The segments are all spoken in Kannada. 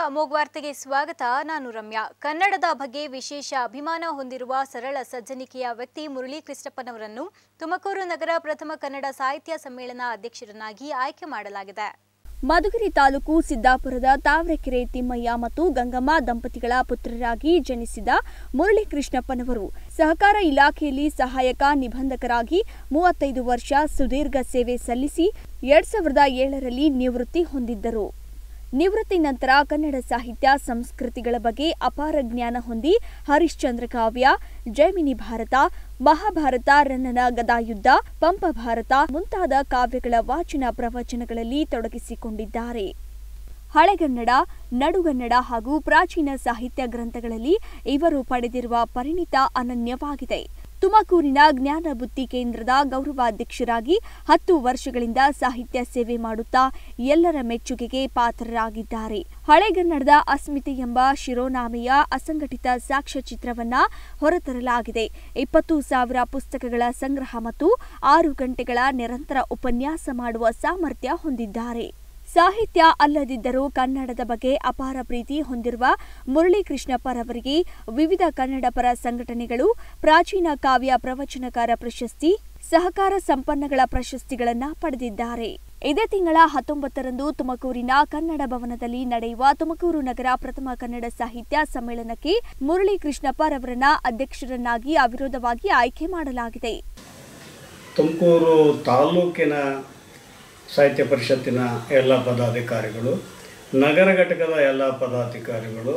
ಅಮೋಘ್ ವಾರ್ತೆಗೆ ಸ್ವಾಗತ ನಾನು ರಮ್ಯಾ ಕನ್ನಡದ ಬಗ್ಗೆ ವಿಶೇಷ ಅಭಿಮಾನ ಹೊಂದಿರುವ ಸರಳ ಸಜ್ಜನಿಕೆಯ ವ್ಯಕ್ತಿ ಮುರಳಿ ಕೃಷ್ಣಪ್ಪನವರನ್ನು ತುಮಕೂರು ನಗರ ಪ್ರಥಮ ಕನ್ನಡ ಸಾಹಿತ್ಯ ಸಮ್ಮೇಳನ ಅಧ್ಯಕ್ಷರನ್ನಾಗಿ ಆಯ್ಕೆ ಮಾಡಲಾಗಿದೆ ಮಧುಗಿರಿ ತಾಲೂಕು ಸಿದ್ದಾಪುರದ ತಾವರೆಕೆರೆ ತಿಮ್ಮಯ್ಯ ಮತ್ತು ಗಂಗಮ್ಮ ದಂಪತಿಗಳ ಪುತ್ರರಾಗಿ ಜನಿಸಿದ ಮುರಳಿ ಕೃಷ್ಣಪ್ಪನವರು ಸಹಕಾರ ಇಲಾಖೆಯಲ್ಲಿ ಸಹಾಯಕ ನಿಬಂಧಕರಾಗಿ ಮೂವತ್ತೈದು ವರ್ಷ ಸುದೀರ್ಘ ಸೇವೆ ಸಲ್ಲಿಸಿ ಎರಡ್ ಸಾವಿರದ ಏಳರಲ್ಲಿ ನಿವೃತ್ತಿ ಹೊಂದಿದ್ದರು ನಿವೃತ್ತಿ ನಂತರ ಕನ್ನಡ ಸಾಹಿತ್ಯ ಸಂಸ್ಕೃತಿಗಳ ಬಗ್ಗೆ ಅಪಾರ ಜ್ಞಾನ ಹೊಂದಿ ಹರಿಶ್ಚಂದ್ರ ಕಾವ್ಯ ಜೈಮಿನಿ ಭಾರತ ಮಹಾಭಾರತ ರನ್ನನ ಗದಾಯುದ್ಧ ಪಂಪ ಭಾರತ ಮುಂತಾದ ಕಾವ್ಯಗಳ ವಾಚನ ಪ್ರವಚನಗಳಲ್ಲಿ ತೊಡಗಿಸಿಕೊಂಡಿದ್ದಾರೆ ಹಳೆಗನ್ನಡ ನಡುಗನ್ನಡ ಹಾಗೂ ಪ್ರಾಚೀನ ಸಾಹಿತ್ಯ ಗ್ರಂಥಗಳಲ್ಲಿ ಇವರು ಪಡೆದಿರುವ ಪರಿಣಿತ ಅನನ್ಯವಾಗಿದೆ ತುಮಕೂರಿನ ಜ್ಞಾನ ಬುದ್ಧಿ ಕೇಂದ್ರದ ಗೌರವಾಧ್ಯಕ್ಷರಾಗಿ ಹತ್ತು ವರ್ಷಗಳಿಂದ ಸಾಹಿತ್ಯ ಸೇವೆ ಮಾಡುತ್ತಾ ಎಲ್ಲರ ಮೆಚ್ಚುಗೆಗೆ ಪಾತ್ರರಾಗಿದ್ದಾರೆ ಹಳೆಗನ್ನಡದ ಅಸ್ಮಿತೆ ಎಂಬ ಶಿರೋನಾಮೆಯ ಅಸಂಘಟಿತ ಸಾಕ್ಷ್ಯಚಿತ್ರವನ್ನ ಹೊರತರಲಾಗಿದೆ ಇಪ್ಪತ್ತು ಸಾವಿರ ಪುಸ್ತಕಗಳ ಸಂಗ್ರಹ ಮತ್ತು ಆರು ಗಂಟೆಗಳ ನಿರಂತರ ಉಪನ್ಯಾಸ ಮಾಡುವ ಸಾಮರ್ಥ್ಯ ಹೊಂದಿದ್ದಾರೆ ಸಾಹಿತ್ಯ ಅಲ್ಲದಿದ್ದರೂ ಕನ್ನಡದ ಬಗ್ಗೆ ಅಪಾರ ಪ್ರೀತಿ ಹೊಂದಿರುವ ಮುರಳಿ ಕೃಷ್ಣಪ್ಪರವರಿಗೆ ವಿವಿಧ ಕನ್ನಡ ಪರ ಸಂಘಟನೆಗಳು ಪ್ರಾಚೀನ ಕಾವ್ಯ ಪ್ರವಚನಕಾರ ಪ್ರಶಸ್ತಿ ಸಹಕಾರ ಸಂಪನ್ನಗಳ ಪ್ರಶಸ್ತಿಗಳನ್ನು ಪಡೆದಿದ್ದಾರೆ ಇದೇ ತಿಂಗಳ ಹತ್ತೊಂಬತ್ತರಂದು ತುಮಕೂರಿನ ಕನ್ನಡ ಭವನದಲ್ಲಿ ನಡೆಯುವ ತುಮಕೂರು ನಗರ ಪ್ರಥಮ ಕನ್ನಡ ಸಾಹಿತ್ಯ ಸಮ್ಮೇಳನಕ್ಕೆ ಮುರಳಿ ಕೃಷ್ಣಪ್ಪರವರನ್ನ ಅಧ್ಯಕ್ಷರನ್ನಾಗಿ ಅವಿರೋಧವಾಗಿ ಆಯ್ಕೆ ಮಾಡಲಾಗಿದೆ ತುಮಕೂರು ತಾಲೂಕಿನ ಸಾಹಿತ್ಯ ಪರಿಷತ್ತಿನ ಎಲ್ಲ ಪದಾಧಿಕಾರಿಗಳು ನಗರ ಘಟಕದ ಎಲ್ಲ ಪದಾಧಿಕಾರಿಗಳು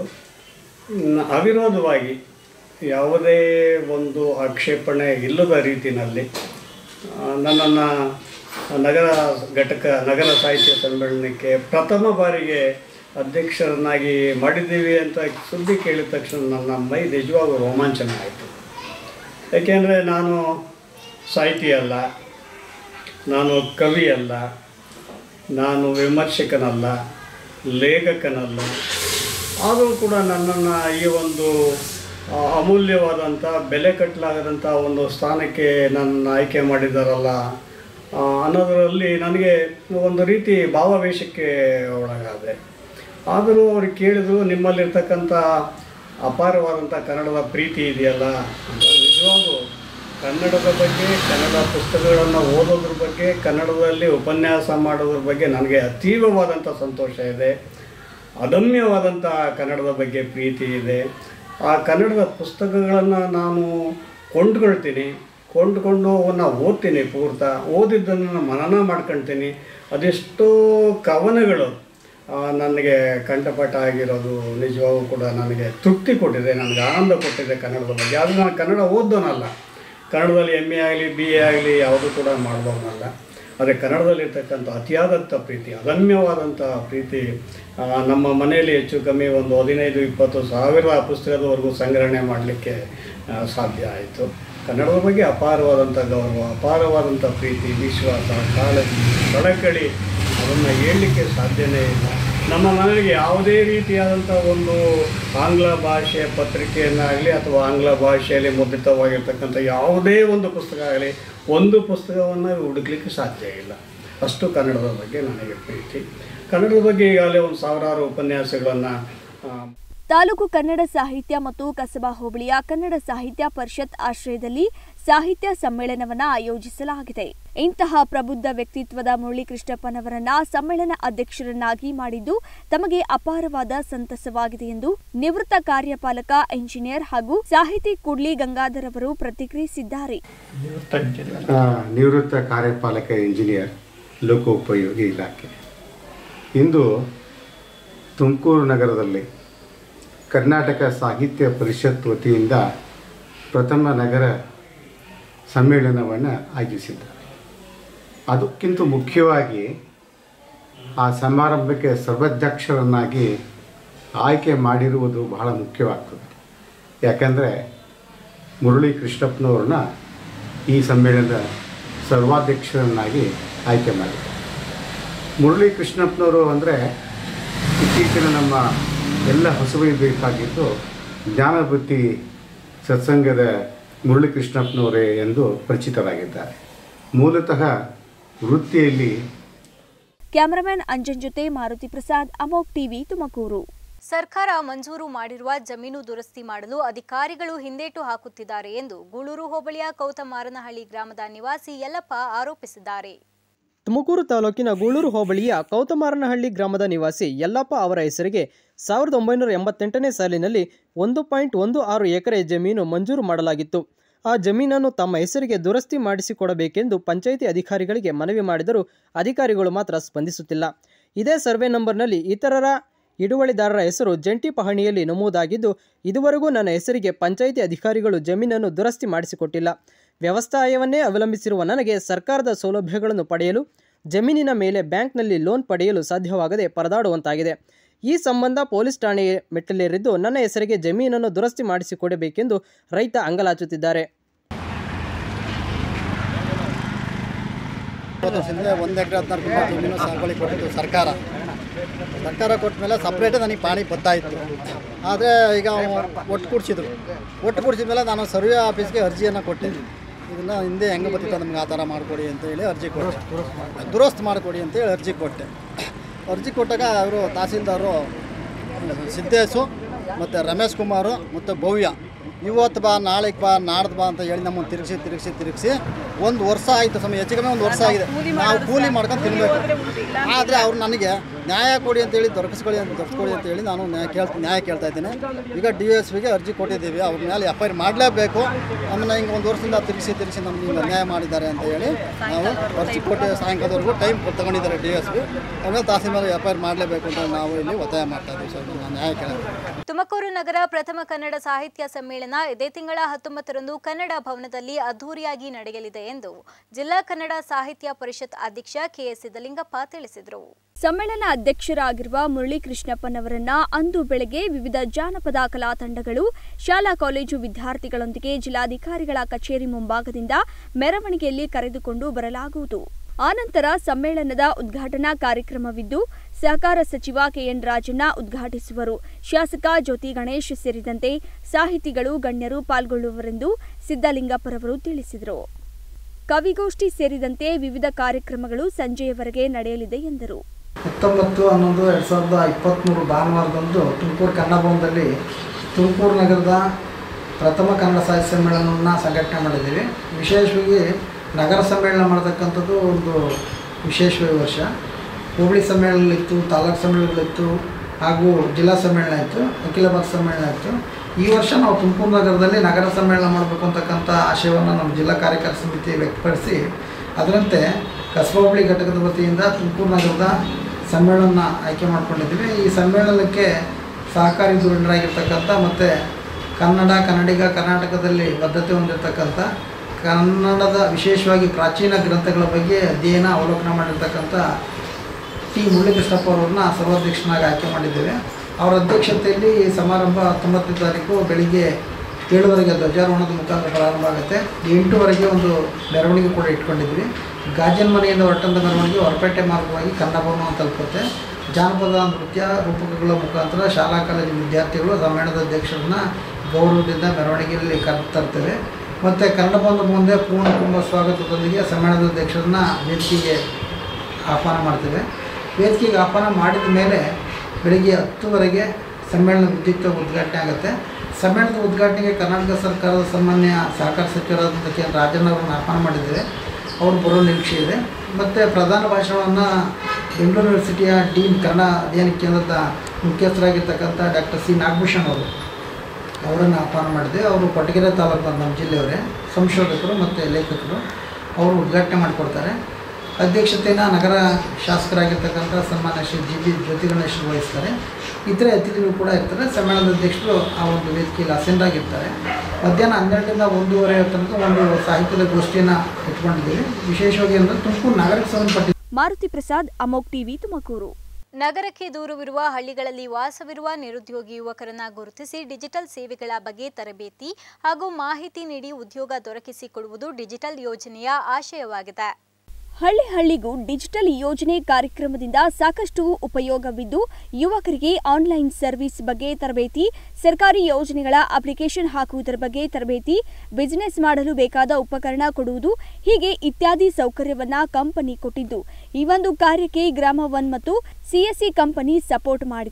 ನ- ಅವಿರೋಧವಾಗಿ ಯಾವುದೇ ಒಂದು ಆಕ್ಷೇಪಣೆ ಇಲ್ಲದ ರೀತಿಯಲ್ಲಿ ನನ್ನನ್ನು ನಗರ ಘಟಕ ನಗರ ಸಾಹಿತ್ಯ ಸಮ್ಮೇಳನಕ್ಕೆ ಪ್ರಥಮ ಬಾರಿಗೆ ಅಧ್ಯಕ್ಷರನ್ನಾಗಿ ಮಾಡಿದ್ದೀವಿ ಅಂತ ಸುದ್ದಿ ಕೇಳಿದ ತಕ್ಷಣ ನನ್ನ ಮೈ ನಿಜವಾಗೂ ರೋಮಾಂಚನ ಆಯಿತು ಏಕೆಂದರೆ ನಾನು ಸಾಹಿತಿ ಅಲ್ಲ ನಾನು ಕವಿ ಅಲ್ಲ ನಾನು ವಿಮರ್ಶಕನಲ್ಲ ಲೇಖಕನಲ್ಲ ಆದರೂ ಕೂಡ ನನ್ನನ್ನು ಈ ಒಂದು ಆ, ಅಮೂಲ್ಯವಾದಂಥ ಬೆಲೆ ಕಟ್ಟಲಾಗದಂಥ ಒಂದು ಸ್ಥಾನಕ್ಕೆ ನನ್ನ ಆಯ್ಕೆ ಮಾಡಿದ್ದಾರಲ್ಲ ಆ, ಅನ್ನೋದರಲ್ಲಿ ನನಗೆ ಒಂದು ರೀತಿ ಭಾವಾವೇಶಕ್ಕೆ ಒಳಗಾದೆ ಆದರೂ ಅವ್ರು ಕೇಳಿದ್ರು ನಿಮ್ಮಲ್ಲಿರ್ತಕ್ಕಂಥ ಅಪಾರವಾದಂಥ ಕನ್ನಡದ ಪ್ರೀತಿ ಇದೆಯಲ್ಲ ಅಂತ ನಿಜವಾಗೂ ಕನ್ನಡದ ಬಗ್ಗೆ ಕನ್ನಡ ಪುಸ್ತಕಗಳನ್ನು ಓದೋದ್ರ ಬಗ್ಗೆ ಕನ್ನಡದಲ್ಲಿ ಉಪನ್ಯಾಸ ಮಾಡೋದ್ರ ಬಗ್ಗೆ ನನಗೆ ಅತೀವವಾದಂಥ ಸಂತೋಷ ಇದೆ ಅದಮ್ಯವಾದಂಥ ಕನ್ನಡದ ಬಗ್ಗೆ ಪ್ರೀತಿ ಇದೆ ಆ ಕನ್ನಡದ ಪುಸ್ತಕಗಳನ್ನು ನಾನು ಕೊಂಡ್ಕೊಳ್ತೀನಿ ಕೊಂಡ್ಕೊಂಡು ಅವನ್ನ ಓದ್ತೀನಿ ಪೂರ್ತ ಓದಿದ್ದನ್ನು ಮನನ ಮಾಡ್ಕೊಳ್ತೀನಿ ಅದೆಷ್ಟೋ ಕವನಗಳು ಆ, ನನಗೆ ಕಂಠಪಾಠ ಆಗಿರೋದು ನಿಜವಾಗೂ ಕೂಡ ನನಗೆ ತೃಪ್ತಿ ಕೊಟ್ಟಿದೆ ನನಗೆ ಆನಂದ ಕೊಟ್ಟಿದೆ ಕನ್ನಡದ ಬಗ್ಗೆ ಆದರೆ ನಾನು ಕನ್ನಡ ಓದ್ದೋನಲ್ಲ ಕನ್ನಡದಲ್ಲಿ ಎಮ್ ಎ ಆಗಲಿ ಬಿ ಎ ಆಗಲಿ ಯಾವುದೂ ಕೂಡ ಮಾಡಿದವನಲ್ಲ ಆದರೆ ಕನ್ನಡದಲ್ಲಿರ್ತಕ್ಕಂಥ ಅತಿಯಾದಂಥ ಪ್ರೀತಿ ಅದಮ್ಯವಾದಂಥ ಪ್ರೀತಿ ಆ, ನಮ್ಮ ಮನೆಯಲ್ಲಿ ಹೆಚ್ಚು ಕಮ್ಮಿ ಒಂದು ಹದಿನೈದು ಇಪ್ಪತ್ತು ಸಾವಿರ ಪುಸ್ತಕದವರೆಗೂ ಸಂಗ್ರಹಣೆ ಮಾಡಲಿಕ್ಕೆ ಆ, ಸಾಧ್ಯ ಆಯಿತು ಕನ್ನಡದ ಬಗ್ಗೆ ಅಪಾರವಾದಂಥ ಗೌರವ ಅಪಾರವಾದಂಥ ಪ್ರೀತಿ ವಿಶ್ವಾಸ ಕಾಳಜಿ ಕಳಕಳಿ ಅದನ್ನು ಹೇಳಲಿಕ್ಕೆ ಸಾಧ್ಯನೇ ಇಲ್ಲ ನಮ್ಮ ಮನೆಗೆ ಯಾವುದೇ ರೀತಿಯಾದಂಥ ಒಂದು ಆಂಗ್ಲ ಭಾಷೆಯ ಪತ್ರಿಕೆಯನ್ನಾಗಲಿ ಅಥವಾ ಆಂಗ್ಲ ಭಾಷೆಯಲ್ಲಿ ಮುದ್ರಿತವಾಗಿರ್ತಕ್ಕಂಥ ಯಾವುದೇ ಒಂದು ಪುಸ್ತಕ ಆಗಲಿ ಒಂದು ಪುಸ್ತಕವನ್ನು ಹುಡುಕ್ಲಿಕ್ಕೆ ಸಾಧ್ಯ ಇಲ್ಲ ಅಷ್ಟು ಕನ್ನಡದ ಬಗ್ಗೆ ನನಗೆ ಪ್ರೀತಿ ಕನ್ನಡದ ಬಗ್ಗೆ ಈಗಾಗಲೇ ಒಂದು ಸಾವಿರಾರು ಉಪನ್ಯಾಸಗಳನ್ನು ತಾಲೂಕು ಕನ್ನಡ ಸಾಹಿತ್ಯ ಮತ್ತು ಕಸಬಾ ಹೋಬಳಿಯ ಕನ್ನಡ ಸಾಹಿತ್ಯ ಪರಿಷತ್ ಆಶ್ರಯದಲ್ಲಿ ಸಾಹಿತ್ಯ ಸಮ್ಮೇಳನವನ್ನ ಆಯೋಜಿಸಲಾಗಿದೆ ಇಂತಹ ಪ್ರಬುದ್ಧ ವ್ಯಕ್ತಿತ್ವದ ಮುರಳಿ ಕೃಷ್ಣಪ್ಪನವರನ್ನ ಸಮ್ಮೇಳನ ಅಧ್ಯಕ್ಷರನ್ನಾಗಿ ಮಾಡಿದ್ದು ತಮಗೆ ಅಪಾರವಾದ ಸಂತಸವಾಗಿದೆ ಎಂದು ನಿವೃತ್ತ ಕಾರ್ಯಪಾಲಕ ಎಂಜಿನಿಯರ್ ಹಾಗೂ ಸಾಹಿತಿ ಕುಡ್ಲಿ ಗಂಗಾಧರ್ ಅವರು ಪ್ರತಿಕ್ರಿಯಿಸಿದ್ದಾರೆ ಆ, ನಿವೃತ್ತ ಕಾರ್ಯಪಾಲಕ ಇಂಜಿನಿಯರ್ ಲೋಕೋಪಯೋಗಿ ಇಲಾಖೆ ಇಂದು ತುಮಕೂರು ನಗರದಲ್ಲಿ ಕರ್ನಾಟಕ ಸಾಹಿತ್ಯ ಪರಿಷತ್ ವತಿಯಿಂದ ಪ್ರಥಮ ನಗರ ಸಮ್ಮೇಳನವನ್ನು ಆಯೋಜಿಸಿದ್ದಾರೆ ಅದಕ್ಕಿಂತ ಮುಖ್ಯವಾಗಿ ಆ ಸಮಾರಂಭಕ್ಕೆ ಸರ್ವಾಧ್ಯಕ್ಷರನ್ನಾಗಿ ಆಯ್ಕೆ ಮಾಡಿರುವುದು ಬಹಳ ಮುಖ್ಯವಾಗ್ತದೆ ಯಾಕಂದರೆ ಮುರಳಿ ಕೃಷ್ಣಪ್ಪನವ್ರನ್ನ ಈ ಸಮ್ಮೇಳನದ ಸರ್ವಾಧ್ಯಕ್ಷರನ್ನಾಗಿ ಆಯ್ಕೆ ಮಾಡಿದ್ದಾರೆ ಮುರಳಿ ಕೃಷ್ಣಪ್ಪನವರು ಅಂದರೆ ಇತ್ತೀಚಿನ ನಮ್ಮ ಎಲ್ಲ ಹೊಸಬರಿಗೆ ಬೇಕಾಗಿದ್ದು ಜ್ಞಾನಬುದ್ಧಿ ಸತ್ಸಂಗದ ಮುರಳಿ ಕೃಷ್ಣಪ್ಪನವರೇ ಎಂದು ಪರಿಚಿತರಾಗಿದ್ದಾರೆ ಮೂಲತಃ ವೃತ್ತಿಯಲ್ಲಿ ಕ್ಯಾಮರಾಮನ್ ಅಂಜನ್ ಜೊತೆ ಮಾರುತಿ ಪ್ರಸಾದ್ ಅಮೋಕ್ ಟಿವಿ ತುಮಕೂರು ಸರ್ಕಾರ ಮಂಜೂರು ಮಾಡಿರುವ ಜಮೀನು ದುರಸ್ತಿ ಮಾಡಲು ಅಧಿಕಾರಿಗಳು ಹಿಂದೇಟು ಹಾಕುತ್ತಿದ್ದಾರೆ ಎಂದು ಗೂಳೂರು ಹೋಬಳಿಯ ಕೌತಮಾರನಹಳ್ಳಿ ಗ್ರಾಮದ ನಿವಾಸಿ ಯಲ್ಲಪ್ಪ ಆರೋಪಿಸಿದ್ದಾರೆ ತುಮಕೂರು ತಾಲೂಕಿನ ಗೂಳೂರು ಹೋಬಳಿಯ ಕೌತಮಾರನಹಳ್ಳಿ ಗ್ರಾಮದ ನಿವಾಸಿ ಯಲ್ಲಪ್ಪ ಅವರ ಹೆಸರಿಗೆ ಸಾವಿರದ ಒಂಬೈನೂರ ಎಂಬತ್ತೆಂಟನೇ ಸಾಲಿನಲ್ಲಿ ಒಂದು ಪಾಯಿಂಟ್ ಒಂದು ಆರು ಎಕರೆ ಜಮೀನು ಮಂಜೂರು ಮಾಡಲಾಗಿತ್ತು ಆ ಜಮೀನನ್ನು ತಮ್ಮ ಹೆಸರಿಗೆ ದುರಸ್ತಿ ಮಾಡಿಸಿಕೊಡಬೇಕೆಂದು ಪಂಚಾಯಿತಿ ಅಧಿಕಾರಿಗಳಿಗೆ ಮನವಿ ಮಾಡಿದರೂ ಅಧಿಕಾರಿಗಳು ಮಾತ್ರ ಸ್ಪಂದಿಸುತ್ತಿಲ್ಲ ಇದೇ ಸರ್ವೆ ನಂಬರ್ನಲ್ಲಿ ಇತರರ ಹಿಡುವಳಿದಾರರ ಹೆಸರು ಜಂಟಿ ಪಹಣಿಯಲ್ಲಿ ನಮೂದಾಗಿದ್ದು ಇದುವರೆಗೂ ನನ್ನ ಹೆಸರಿಗೆ ಪಂಚಾಯಿತಿ ಅಧಿಕಾರಿಗಳು ಜಮೀನನ್ನು ದುರಸ್ತಿ ಮಾಡಿಸಿಕೊಟ್ಟಿಲ್ಲ ವ್ಯವಸಾಯವನ್ನೇ ಅವಲಂಬಿಸಿರುವ ನನಗೆ ಸರ್ಕಾರದ ಸೌಲಭ್ಯಗಳನ್ನು ಪಡೆಯಲು ಜಮೀನಿನ ಮೇಲೆ ಬ್ಯಾಂಕ್ನಲ್ಲಿ ಲೋನ್ ಪಡೆಯಲು ಸಾಧ್ಯವಾಗದೆ ಪರದಾಡುವಂತಾಗಿದೆ ಈ ಸಂಬಂಧ ಪೊಲೀಸ್ ಠಾಣೆ ಮೆಟ್ಟಲೇರಿದ್ದು ನನ್ನ ಹೆಸರಿಗೆ ಜಮೀನನ್ನು ದುರಸ್ತಿ ಮಾಡಿಸಿಕೊಡಬೇಕೆಂದು ರೈತ ಅಂಗಲಾಚುತ್ತಿದ್ದಾರೆ ಇಪ್ಪತ್ತು ವರ್ಷದಿಂದ ಒಂದು ಎಕರೆ ಹದಿನಾರು ಕುಟುಂಬ ಜಮೀನು ಸಾಗುವಳಿ ಕೊಟ್ಟಿದ್ದು ಸರ್ಕಾರ ಸರ್ಕಾರ ಕೊಟ್ಟ ಮೇಲೆ ಸಪ್ರೇಟೇ ನನಗೆ ಪಾಣಿ ಬತ್ತಾಯಿತ್ತು ಆದರೆ ಈಗ ಒಟ್ಟು ಕೂಡಿಸಿದ್ರು ಒಟ್ಟು ಕೂಡಿಸಿದ ಮೇಲೆ ನಾನು ಸರ್ವೆ ಆಫೀಸ್ಗೆ ಅರ್ಜಿಯನ್ನು ಕೊಟ್ಟೆ ಇದನ್ನು ಹಿಂದೆ ಹೆಂಗೆ ಬರ್ತಿತ್ತು ನಮ್ಗೆ ಆ ಥರ ಮಾಡಿಕೊಡಿ ಅಂತೇಳಿ ಅರ್ಜಿ ಕೊಟ್ಟೆ ದುರಸ್ತು ಮಾಡಿಕೊಡಿ ಅಂತೇಳಿ ಅರ್ಜಿ ಕೊಟ್ಟೆ ಅರ್ಜಿ ಕೊಟ್ಟಾಗ ಅವರು ತಹಸೀಲ್ದಾರು ಸಿದ್ದೇಶು ಮತ್ತು ರಮೇಶ್ ಕುಮಾರು ಮತ್ತು ಭವ್ಯ ಇವತ್ತು ಬಾ ನಾಳೆಗೆ ಬಾ ನಾಡ್ದು ಬಾ ಅಂತ ಹೇಳಿ ನಮ್ಮನ್ನು ತಿರುಗಿಸಿ ತಿರುಗಿಸಿ ತಿರುಗಿಸಿ ಒಂದು ವರ್ಷ ಆಯಿತು ಸಮಯ ಹೆಚ್ಚು ಕಮ್ಮಿ ಒಂದು ವರ್ಷ ಆಗಿದೆ ನಾವು ಕೂಲಿ ಮಾಡ್ಕೊಂಡು ತಿನ್ನಬೇಕು ಆದರೆ ಅವ್ರು ನನಗೆ ನ್ಯಾಯ ಕೊಡಿ ಅಂತೇಳಿ ದೊರಕಿಸ್ಕೊಳ್ಳಿ ಅಂತ ದೊರಕಿಸ್ಕೊಳ್ಳಿ ಅಂತೇಳಿ ನಾನು ನ್ಯಾಯ ಕೇಳ್ ನ್ಯಾಯ ಕೇಳ್ತಾ ಇದ್ದೀನಿ ಈಗ ಡಿ ಎಸ್ ಪಿಗೆ ಅರ್ಜಿ ಕೊಟ್ಟಿದ್ದೀವಿ ಅವ್ರ ಮೇಲೆ ಎಫ್ ಐ ಆರ್ ಮಾಡಲೇಬೇಕು ನಮ್ಮನ್ನ ಹಿಂಗೆ ಒಂದು ವರ್ಷದಿಂದ ತಿರುಗಿಸಿ ತಿರುಗಿಸಿ ನಮ್ಗೆ ಹಿಂಗೆ ಅನ್ಯಾಯ ಮಾಡಿದ್ದಾರೆ ಅಂತ ಹೇಳಿ ನಾವು ಅರ್ಜಿ ಕೊಟ್ಟು ಸಾಯಂಕಾಲದವರೆಗೂ ಟೈಮ್ ತಗೊಂಡಿದ್ದಾರೆ ಡಿ ಎಸ್ ಪಿ ಆಮೇಲೆ ತಹಸೀಲ್ದಾರ್ ಎಫ್ ಐ ಆರ್ ಮಾಡಲೇಬೇಕು ಅಂತ ನಾವು ಇಲ್ಲಿ ಒತ್ತಾಯ ಮಾಡ್ತಾ ಇದ್ದೀವಿ ಸರ್ ನಾನು ನ್ಯಾಯ ಕೇಳೋದು ತುಮಕೂರು ನಗರ ಪ್ರಥಮ ಕನ್ನಡ ಸಾಹಿತ್ಯ ಸಮ್ಮೇಳನ ಇದೇ ತಿಂಗಳ ಹತ್ತೊಂಬತ್ತರಂದು ಕನ್ನಡ ಭವನದಲ್ಲಿ ಅದ್ದೂರಿಯಾಗಿ ನಡೆಯಲಿದೆ ಎಂದು ಜಿಲ್ಲಾ ಕನ್ನಡ ಸಾಹಿತ್ಯ ಪರಿಷತ್ ಅಧ್ಯಕ್ಷ ಕೆಎಸ್ ಸಿದ್ದಲಿಂಗಪ್ಪ ತಿಳಿಸಿದರು ಸಮ್ಮೇಳನ ಅಧ್ಯಕ್ಷರಾಗಿರುವ ಮುರಳಿ ಕೃಷ್ಣಪ್ಪನವರನ್ನ ಅಂದು ಬೆಳಗ್ಗೆ ವಿವಿಧ ಜಾನಪದ ಕಲಾ ತಂಡಗಳು ಶಾಲಾ ಕಾಲೇಜು ವಿದ್ಯಾರ್ಥಿಗಳೊಂದಿಗೆ ಜಿಲ್ಲಾಧಿಕಾರಿಗಳ ಕಚೇರಿ ಮುಂಭಾಗದಿಂದ ಮೆರವಣಿಗೆಯಲ್ಲಿ ಕರೆದುಕೊಂಡು ಬರಲಾಗುವುದು ಆನಂತರ ಸಮ್ಮೇಳನದ ಉದ್ಘಾಟನಾ ಕಾರ್ಯಕ್ರಮವಿದ್ದು ಸಹಕಾರ ಸಚಿವ ಕೆಎನ್ ರಾಜಣ್ಣ ಉದ್ಘಾಟಿಸುವರು ಶಾಸಕ ಜ್ಯೋತಿ ಗಣೇಶ್ ಸೇರಿದಂತೆ ಸಾಹಿತಿಗಳು ಗಣ್ಯರು ಪಾಲ್ಗೊಳ್ಳುವರೆಂದು ಸಿದ್ದಲಿಂಗಪ್ಪರವರು ತಿಳಿಸಿದರು ಕವಿಗೋಷ್ಠಿ ಸೇರಿದಂತೆ ವಿವಿಧ ಕಾರ್ಯಕ್ರಮಗಳು ಸಂಜೆಯವರೆಗೆ ನಡೆಯಲಿದೆ ಎಂದರು ಹತ್ತೊಂಬತ್ತು ಹನ್ನೊಂದು ಎರಡು ಸಾವಿರದ ಇಪ್ಪತ್ತ್ಮೂರು ಭಾನುವಾರದಂದು ತುಮಕೂರು ಕನ್ನಡ ಭವನದಲ್ಲಿ ತುಮಕೂರು ನಗರದ ಪ್ರಥಮ ಕನ್ನಡ ಸಾಹಿತ್ಯ ಸಮ್ಮೇಳನವನ್ನು ಸಂಘಟನೆ ಮಾಡಿದ್ದೀವಿ ವಿಶೇಷವಾಗಿ ನಗರ ಸಮ್ಮೇಳನ ಮಾಡತಕ್ಕಂಥದ್ದು ಒಂದು ವಿಶೇಷ ವರ್ಷ ಹೋಬಳಿ ಸಮ್ಮೇಳನ ಇತ್ತು ತಾಲೂಕು ಸಮ್ಮೇಳನಗಳಿತ್ತು ಹಾಗೂ ಜಿಲ್ಲಾ ಸಮ್ಮೇಳನ ಇತ್ತು ಅಖಿಲ ಭಾರತ ಸಮ್ಮೇಳನ ಇತ್ತು ಈ ವರ್ಷ ನಾವು ತುಮಕೂರು ನಗರದಲ್ಲಿ ನಗರ ಸಮ್ಮೇಳನ ಮಾಡಬೇಕು ಅಂತಕ್ಕಂಥ ಆಶಯವನ್ನು ನಮ್ಮ ಜಿಲ್ಲಾ ಕಾರ್ಯಕಾರಿ ಸಮಿತಿ ವ್ಯಕ್ತಪಡಿಸಿ ಅದರಂತೆ ಕಸಬಾ ಹೋಬಳಿ ಘಟಕದ ವತಿಯಿಂದ ತುಮಕೂರು ನಗರದ ಸಮ್ಮೇಳನ ಆಯ್ಕೆ ಮಾಡ್ಕೊಂಡಿದ್ದೀವಿ ಈ ಸಮ್ಮೇಳನಕ್ಕೆ ಸಹಕಾರಿ ಧುರೀಣರಾಗಿರ್ತಕ್ಕಂಥ ಮತ್ತು ಕನ್ನಡ ಕನ್ನಡಿಗ ಕರ್ನಾಟಕದಲ್ಲಿ ಬದ್ಧತೆ ಹೊಂದಿರತಕ್ಕಂಥ ಕನ್ನಡದ ವಿಶೇಷವಾಗಿ ಪ್ರಾಚೀನ ಗ್ರಂಥಗಳ ಬಗ್ಗೆ ಅಧ್ಯಯನ ಅವಲೋಕನ ಮಾಡಿರ್ತಕ್ಕಂಥ ಟಿ ಮುರಳೀಕೃಷ್ಣಪ್ಪ ಅವರನ್ನ ಸರ್ವಾಧ್ಯಕ್ಷನಾಗಿ ಆಯ್ಕೆ ಮಾಡಿದ್ದೇವೆ ಅವರ ಅಧ್ಯಕ್ಷತೆಯಲ್ಲಿ ಈ ಸಮಾರಂಭ ಹತ್ತೊಂಬತ್ತನೇ ತಾರೀಕು ಬೆಳಿಗ್ಗೆ ಏಳುವರೆಗೆ ಧ್ವಜಾರೋಹಣದ ಮುಖಾಂತರ ಪ್ರಾರಂಭ ಆಗುತ್ತೆ ಎಂಟುವರೆಗೆ ಒಂದು ಮೆರವಣಿಗೆ ಕೂಡ ಇಟ್ಕೊಂಡಿದ್ವಿ ಗಾಜನ್ ಮನೆಯಿಂದ ಹೊರಟಂಥ ಮೆರವಣಿಗೆ ಹೊರಪೇಟೆ ಮಾರ್ಗವಾಗಿ ಕನ್ನಡ ಭವನ ತಲುಪುತ್ತೆ ಜಾನಪದ ನೃತ್ಯ ರೂಪಕಗಳ ಮುಖಾಂತರ ಶಾಲಾ ಕಾಲೇಜು ವಿದ್ಯಾರ್ಥಿಗಳು ಸಮ್ಮೇಳನದ ಅಧ್ಯಕ್ಷರನ್ನ ಗೌರವದಿಂದ ಮೆರವಣಿಗೆಯಲ್ಲಿ ಕರೆದು ತರ್ತೇವೆ ಮತ್ತು ಕನ್ನಡ ಭವನದ ಮುಂದೆ ಪೂರ್ಣ ಕುಟುಂಬ ಸ್ವಾಗತದೊಂದಿಗೆ ಸಮ್ಮೇಳನದ ಅಧ್ಯಕ್ಷರನ್ನ ವೇದಿಕೆಗೆ ಆಹ್ವಾನ ಮಾಡ್ತೇವೆ ವೇದಿಕೆಗೆ ಆಹ್ವಾನ ಮಾಡಿದ ಮೇಲೆ ಬೆಳಿಗ್ಗೆ ಹತ್ತುವರೆಗೆ ಸಮ್ಮೇಳನ ವಿದ್ಯುಕ್ತ ಉದ್ಘಾಟನೆ ಆಗುತ್ತೆ ಸಮ್ಮೇಳನದ ಉದ್ಘಾಟನೆಗೆ ಕರ್ನಾಟಕ ಸರ್ಕಾರದ ಸಾಮಾನ್ಯ ಸಹಕಾರ ಸಚಿವರಾದಂಥ ಕೆ ಎನ್ ರಾಜಣ್ಣ ಅವರನ್ನು ಆಹ್ವಾನ ಮಾಡಿದ್ದೇವೆ ಅವರು ಬರೋ ನಿರೀಕ್ಷೆ ಇದೆ ಮತ್ತು ಪ್ರಧಾನ ಭಾಷಣವನ್ನು ಬೆಂಗಳೂರು ಯೂನಿವರ್ಸಿಟಿಯ ಡೀನ್ ಕನ್ನಡ ಅಧ್ಯಯನ ಕೇಂದ್ರದ ಮುಖ್ಯಸ್ಥರಾಗಿರ್ತಕ್ಕಂಥ ಡಾಕ್ಟರ್ ಸಿ ನಾಗಭೂಷಣ್ ಅವರು ಅವರನ್ನು ಆಹ್ವಾನ ಮಾಡಿದೆ ಅವರು ಕೊಟ್ಟಗೆರೆ ತಾಲೂಕು ನಮ್ಮ ಜಿಲ್ಲೆಯವರೇ ಸಂಶೋಧಕರು ಮತ್ತು ಲೇಖಕರು ಅವರು ಉದ್ಘಾಟನೆ ಮಾಡಿಕೊಡ್ತಾರೆ ಅಧ್ಯಕ್ಷತೆಯನ್ನು ನಗರ ಶಾಸಕರಾಗಿರ್ತಕ್ಕಂಥ ಸನ್ಮಾನ್ಯ ಶ್ರೀ ಜಿ ಬಿ ಜ್ಯೋತಿ ಗಣೇಶ್ ವಹಿಸ್ತಾರೆ ಇತರೆ ಅತಿಥಿಗಳು ಕೂಡ ಇರ್ತಾರೆ ಸಮ್ಮೇಳನದ ಅಧ್ಯಕ್ಷರು ಆ ಒಂದು ವೇದಿಕೆಯಲ್ಲಿ ಅಸೆಂಡಾಗಿರ್ತಾರೆ ಮಧ್ಯಾಹ್ನ ಹನ್ನೆರಡರಿಂದ ಒಂದೂವರೆ ತನಕ ಒಂದು ಸಾಹಿತ್ಯದ ಗೋಷ್ಠಿಯನ್ನು ಇಟ್ಕೊಂಡಿದ್ದೀವಿ ವಿಶೇಷವಾಗಿ ಅಂದರೆ ತುಮಕೂರು ನಗರಕ್ಕೆ ಸಂಬಂಧಪಟ್ಟ ಮಾರುತಿ ಪ್ರಸಾದ್ ಅಮೋಕ್ ಟಿವಿ ತುಮಕೂರು ನಗರಕ್ಕೆ ದೂರವಿರುವ ಹಳ್ಳಿಗಳಲ್ಲಿ ವಾಸವಿರುವ ನಿರುದ್ಯೋಗಿ ಯುವಕರನ್ನ ಗುರುತಿಸಿ ಡಿಜಿಟಲ್ ಸೇವೆಗಳ ಬಗ್ಗೆ ತರಬೇತಿ ಹಾಗೂ ಮಾಹಿತಿ ನೀಡಿ ಉದ್ಯೋಗ ದೊರಕಿಸಿಕೊಡುವುದು ಡಿಜಿಟಲ್ ಯೋಜನೆಯ ಆಶಯವಾಗಿದೆ ಹಳ್ಳಿ ಹಳ್ಳಿಗೂ ಡಿಜಿಟಲ್ ಯೋಜನೆ ಕಾರ್ಯಕ್ರಮದಿಂದ ಸಾಕಷ್ಟು ಉಪಯೋಗವಿದ್ದು ಯುವಕರಿಗೆ ಆನ್ಲೈನ್ ಸರ್ವಿಸ್ ಬಗ್ಗೆ ತರಬೇತಿ ಸರ್ಕಾರಿ ಯೋಜನೆಗಳ ಅಪ್ಲಿಕೇಶನ್ ಹಾಕುವುದರ ಬಗ್ಗೆ ತರಬೇತಿ ಬಿಸಿನೆಸ್ ಮಾಡಲು ಬೇಕಾದ ಉಪಕರಣ ಕೊಡುವುದು ಹೀಗೆ ಇತ್ಯಾದಿ ಸೌಕರ್ಯವನ್ನ ಕಂಪನಿ ಕೊಟ್ಟಿದ್ದು ಈ ಒಂದು ಕಾರ್ಯಕ್ಕೆ ಗ್ರಾಮ ಒನ್ ಮತ್ತು ಸಿಎಸ್ಸಿ ಕಂಪನಿ ಸಪೋರ್ಟ್ ಮಾಡಿದೆ